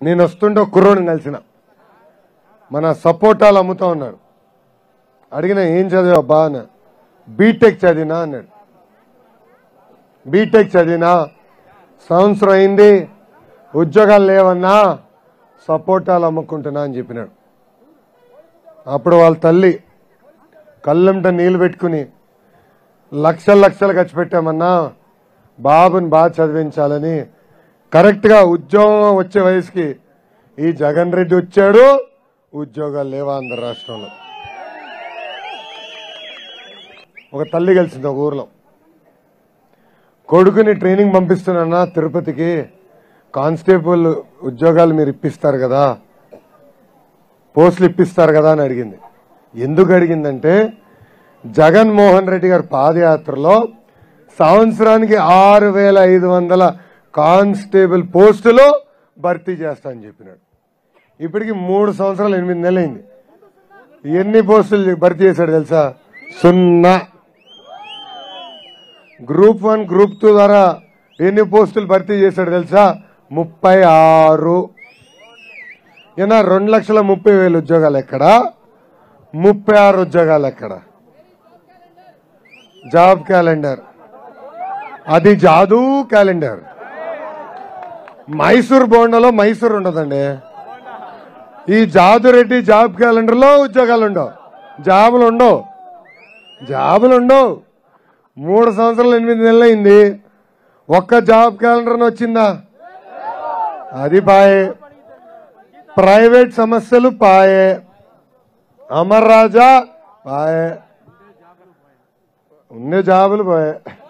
నేను వస్తుంటే ఒక కుర్రోడిని కలిసిన మన సపోటాలు అమ్ముతా ఉన్నాడు అడిగిన ఏం చదివా బా అన్న బీటెక్ చదివినా అన్నాడు బీటెక్ చదివినా సంవత్సరం అయింది ఉద్యోగాలు లేవన్నా సపోటాలు అమ్ముకుంటున్నా అని చెప్పినాడు అప్పుడు వాళ్ళ తల్లి కళ్ళంట నీళ్ళు పెట్టుకుని లక్షలు లక్షలు ఖర్చు పెట్టామన్నా బాబుని బాగా చదివించాలని కరెక్ట్గా ఉద్యోగం వచ్చే వయసుకి ఈ జగన్ రెడ్డి వచ్చాడు ఉద్యోగాలు లేవా ఆంధ్ర రాష్ట్రంలో ఒక తల్లి కలిసింది ఒక ఊర్లో కొడుకుని ట్రైనింగ్ పంపిస్తున్నా తిరుపతికి కానిస్టేబుల్ ఉద్యోగాలు మీరు ఇప్పిస్తారు కదా పోస్టులు ఇప్పిస్తారు కదా అని అడిగింది ఎందుకు అడిగిందంటే జగన్మోహన్ రెడ్డి గారి పాదయాత్రలో సంవత్సరానికి ఆరు వేల ఐదు వందల కానిస్టేబుల్ పోస్టులు భర్తీ చేస్తా అని చెప్పినాడు ఇప్పటికి మూడు సంవత్సరాలు ఎనిమిది నెలలు అయింది ఎన్ని పోస్టులు భర్తీ చేశాడు తెలుసా సున్నా గ్రూప్ వన్ గ్రూప్ టూ ద్వారా ఎన్ని పోస్టులు భర్తీ చేశాడు తెలుసా ముప్పై ఆరు ఈయన రెండు లక్షల ముప్పై వేలు ఉద్యోగాలు ఎక్కడ ముప్పై ఆరు ఉద్యోగాలు ఎక్కడ జాబ్ క్యాలెండర్ అది జాదూ క్యాలెండర్ మైసూర్ బోండాలో మైసూర్ ఉండదండి ఈ జాదురెడ్డి జాబ్ క్యాలెండర్ లో ఉద్యోగాలు ఉండవు జాబులు ఉండవు జాబులు ఉండవు మూడు సంవత్సరాలు ఎనిమిది నెలలు అయింది ఒక్క జాబ్ క్యాలెండర్ వచ్చిందా అది పాయే ప్రైవేట్ సమస్యలు పాయే అమర్ రాజా పాయే ఉండే జాబులు పోయే